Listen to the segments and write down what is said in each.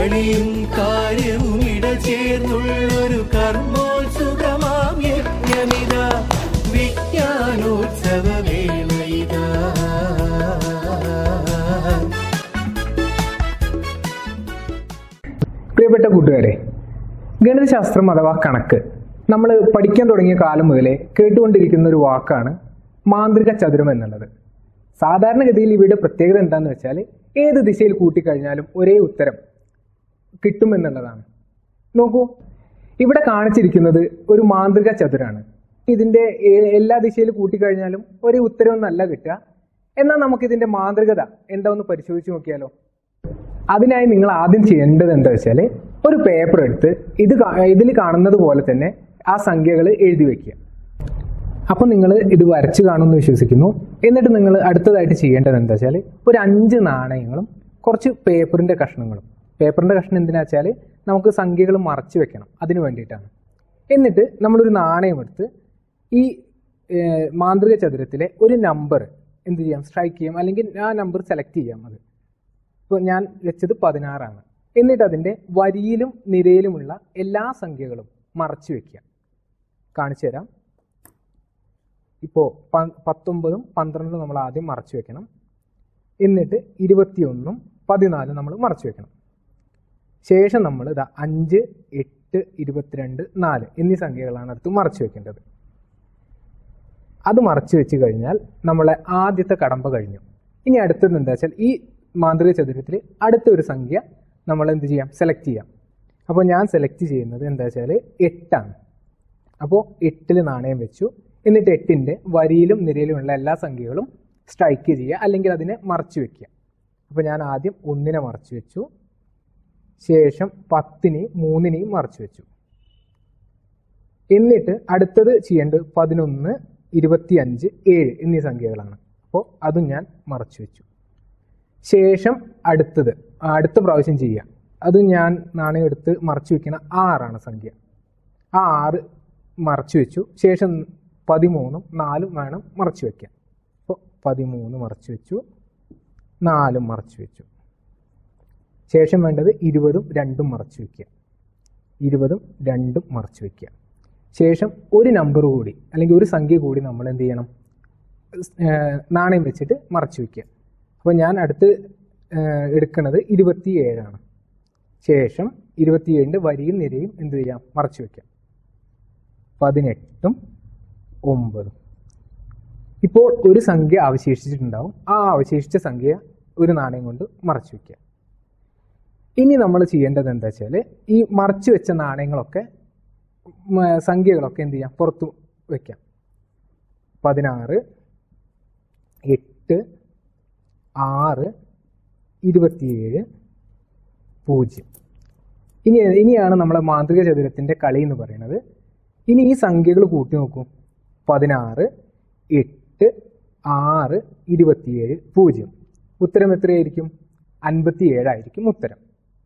കളിയും കാര്യവും ഇടചേർന്നുള്ളൊരു കർമ്മോത്സുകമാം യജ്ഞമിത വിജ്ഞാനോത്സവ വേളയിതാ പ്രിയപ്പെട്ട കൂട്ടുകാരെ ഗണിതശാസ്ത്രം അഥവാ കണക്ക് നമ്മൾ പഠിക്കാൻ തുടങ്ങിയ കാലം മുതലേ കേട്ടുകൊണ്ടിരിക്കുന്ന ഒരു വാക്കാണ് മാന്ത്രിക ചതുരം എന്നുള്ളത് സാധാരണഗതിയിൽ ഇവയുടെ പ്രത്യേകത എന്താണെന്ന് വെച്ചാൽ ഏത് ദിശയിൽ കൂട്ടിക്കഴിഞ്ഞാലും ഒരേ ഉത്തരം കിട്ടുമെന്നുള്ളതാണ് നോക്കൂ ഇവിടെ കാണിച്ചിരിക്കുന്നത് ഒരു മാന്ത്രിക ചതുരാണ് ഇതിന്റെ ഏ- എല്ലാ ദിശയിൽ കൂട്ടിക്കഴിഞ്ഞാലും ഒരേ ഉത്തരവൊന്നല്ല കിട്ടുക എന്നാൽ നമുക്കിതിന്റെ മാന്ത്രികത എന്താ ഒന്ന് പരിശോധിച്ച് നോക്കിയാലോ അതിനായി നിങ്ങൾ ആദ്യം ചെയ്യേണ്ടത് എന്താ വെച്ചാൽ ഒരു പേപ്പർ എടുത്ത് ഇത് ഇതിൽ കാണുന്നത് പോലെ തന്നെ ആ സംഖ്യകൾ എഴുതി വെക്കുക അപ്പം നിങ്ങൾ ഇത് വരച്ച് കാണുമെന്ന് വിശ്വസിക്കുന്നു എന്നിട്ട് നിങ്ങൾ അടുത്തതായിട്ട് ചെയ്യേണ്ടത് എന്താ വെച്ചാൽ ഒരു അഞ്ച് നാണയങ്ങളും കുറച്ച് പേപ്പറിൻ്റെ കഷ്ണങ്ങളും പേപ്പറിൻ്റെ കഷ്ണം എന്തിനാ വെച്ചാൽ നമുക്ക് സംഖ്യകൾ മറച്ച് വെക്കണം അതിന് വേണ്ടിയിട്ടാണ് എന്നിട്ട് നമ്മളൊരു നാണയം എടുത്ത് ഈ ഏർ, മാന്ത്രിക ചതുരത്തിലെ ഒരു നമ്പർ എന്ത് ചെയ്യാം സ്ട്രൈക്ക് ചെയ്യാം അല്ലെങ്കിൽ ആ നമ്പർ സെലക്ട് ചെയ്യാം അത് ഇപ്പോൾ ഞാൻ വെച്ചത് പതിനാറാണ് എന്നിട്ട് അതിൻ്റെ വരിയിലും നിരയിലുമുള്ള എല്ലാ സംഖ്യകളും മറച്ചു വെക്കുക കാണിച്ചു തരാം ഇപ്പോൾ പത്തൊമ്പതും പന്ത്രണ്ടും നമ്മൾ ആദ്യം മറച്ചു വെക്കണം എന്നിട്ട് ഇരുപത്തിയൊന്നും പതിനാലും നമ്മൾ മറച്ചു വെക്കണം ശേഷം നമ്മൾ ഇതാ അഞ്ച് എട്ട് ഇരുപത്തിരണ്ട് നാല് എന്നീ സംഖ്യകളാണ് അടുത്ത് മറച്ചു വെക്കേണ്ടത് അത് മറച്ചു വെച്ച് കഴിഞ്ഞാൽ നമ്മളെ ആദ്യത്തെ കടമ്പ കഴിഞ്ഞു ഇനി അടുത്തത് എന്താ വെച്ചാൽ ഈ മാന്ത്രിക ചതുരത്തിൽ അടുത്ത ഒരു സംഖ്യ നമ്മൾ എന്ത് ചെയ്യാം സെലക്ട് ചെയ്യാം അപ്പോൾ ഞാൻ സെലക്ട് ചെയ്യുന്നത് എന്താ വെച്ചാൽ എട്ടാണ് അപ്പോൾ എട്ടിൽ നാണയം വെച്ചു എന്നിട്ട് എട്ടിൻ്റെ വരിയിലും നിരയിലുമുള്ള എല്ലാ സംഖ്യകളും സ്ട്രൈക്ക് ചെയ്യുക അല്ലെങ്കിൽ അതിനെ മറച്ചു വെക്കുക അപ്പോൾ ഞാൻ ആദ്യം ഒന്നിനെ മറച്ചു വെച്ചു ശേഷം പത്തിനെയും മൂന്നിനെയും മറച്ചു വെച്ചു എന്നിട്ട് അടുത്തത് ചെയ്യേണ്ടത് പതിനൊന്ന് ഇരുപത്തിയഞ്ച് ഏഴ് എന്നീ സംഖ്യകളാണ് അപ്പോൾ അതും ഞാൻ മറച്ചു വെച്ചു ശേഷം അടുത്തത് ആ, അടുത്ത പ്രാവശ്യം ചെയ്യുക അത് ഞാൻ നാണയം എടുത്ത് മറച്ചു വെക്കുന്ന ആറാണ് സംഖ്യ ആ ആറ് മറച്ചു വെച്ചു ശേഷം പതിമൂന്നും നാലും വേണം മറച്ചു വെക്കാൻ അപ്പോൾ പതിമൂന്ന് മറച്ചു വെച്ചു നാലും മറച്ചു വെച്ചു ശേഷം വേണ്ടത് ഇരുപതും രണ്ടും മറച്ചു വെക്കുക ഇരുപതും രണ്ടും മറച്ചു വെക്കുക ശേഷം ഒരു നമ്പർ കൂടി അല്ലെങ്കിൽ ഒരു സംഖ്യ കൂടി നമ്മൾ എന്ത് ചെയ്യണം ഏർ നാണയം വെച്ചിട്ട് മറച്ചു വെക്കുക അപ്പോൾ ഞാൻ അടുത്ത് ഏർ എടുക്കുന്നത് ഇരുപത്തി ഏഴാണ് ശേഷം ഇരുപത്തിയേഴിൻ്റെ വരിയും നിരയും എന്ത് ചെയ്യാം മറച്ചു വെക്കാം പതിനെട്ടും ഒമ്പതും ഇപ്പോൾ ഒരു സംഖ്യ അവശേഷിച്ചിട്ടുണ്ടാവും ആ അവശേഷിച്ച സംഖ്യ ഒരു നാണയം കൊണ്ട് മറച്ചു വെക്കുക ഇനി നമ്മൾ ചെയ്യേണ്ടത് എന്താ വെച്ചാൽ ഈ മറച്ചു വെച്ച നാണയങ്ങളൊക്കെ മ, സംഖ്യകളൊക്കെ എന്ത് ചെയ്യാം പുറത്തു വെക്കാം പതിനാറ് എട്ട് ആറ് ഇരുപത്തിയേഴ് പൂജ്യം ഇനി ഇനിയാണ് നമ്മളെ മാന്ത്രിക ചതുരത്തിൻ്റെ കളി എന്ന് പറയുന്നത് ഇനി ഈ സംഖ്യകൾ കൂട്ടി നോക്കൂ പതിനാറ് എട്ട് ആറ് ഇരുപത്തിയേഴ് പൂജ്യം ഉത്തരം എത്രയായിരിക്കും അൻപത്തിയേഴായിരിക്കും ഉത്തരം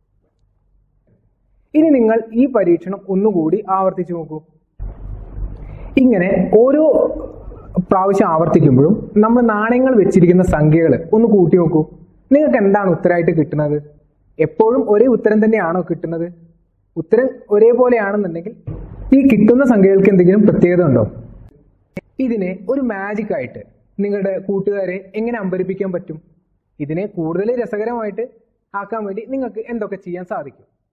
ഇനി നിങ്ങൾ ഈ പരീക്ഷണം ഒന്നുകൂടി ആവർത്തിച്ചു നോക്കൂ ഇങ്ങനെ ഓരോ പ്രാവശ്യം ആവർത്തിക്കുമ്പോഴും നമ്മൾ നാണയങ്ങൾ വെച്ചിരിക്കുന്ന സംഖ്യകൾ ഒന്ന് കൂട്ടി നോക്കൂ നിങ്ങൾക്ക് എന്താണ് ഉത്തരമായിട്ട് കിട്ടുന്നത് എപ്പോഴും ഒരേ ഉത്തരം തന്നെയാണോ കിട്ടുന്നത് ഉത്തരം ഒരേപോലെയാണെന്നുണ്ടെങ്കിൽ ഈ കിട്ടുന്ന സംഖ്യകൾക്ക് എന്തെങ്കിലും പ്രത്യേകത ഉണ്ടോ ഇതിനെ ഒരു മാജിക് ആയിട്ട് നിങ്ങളുടെ കൂട്ടുകാരെ എങ്ങനെ അമ്പരിപ്പിക്കാൻ പറ്റും ഇതിനെ കൂടുതൽ രസകരമായിട്ട് ആക്കാൻ വേണ്ടി നിങ്ങൾക്ക് എന്തൊക്കെ ചെയ്യാൻ സാധിക്കും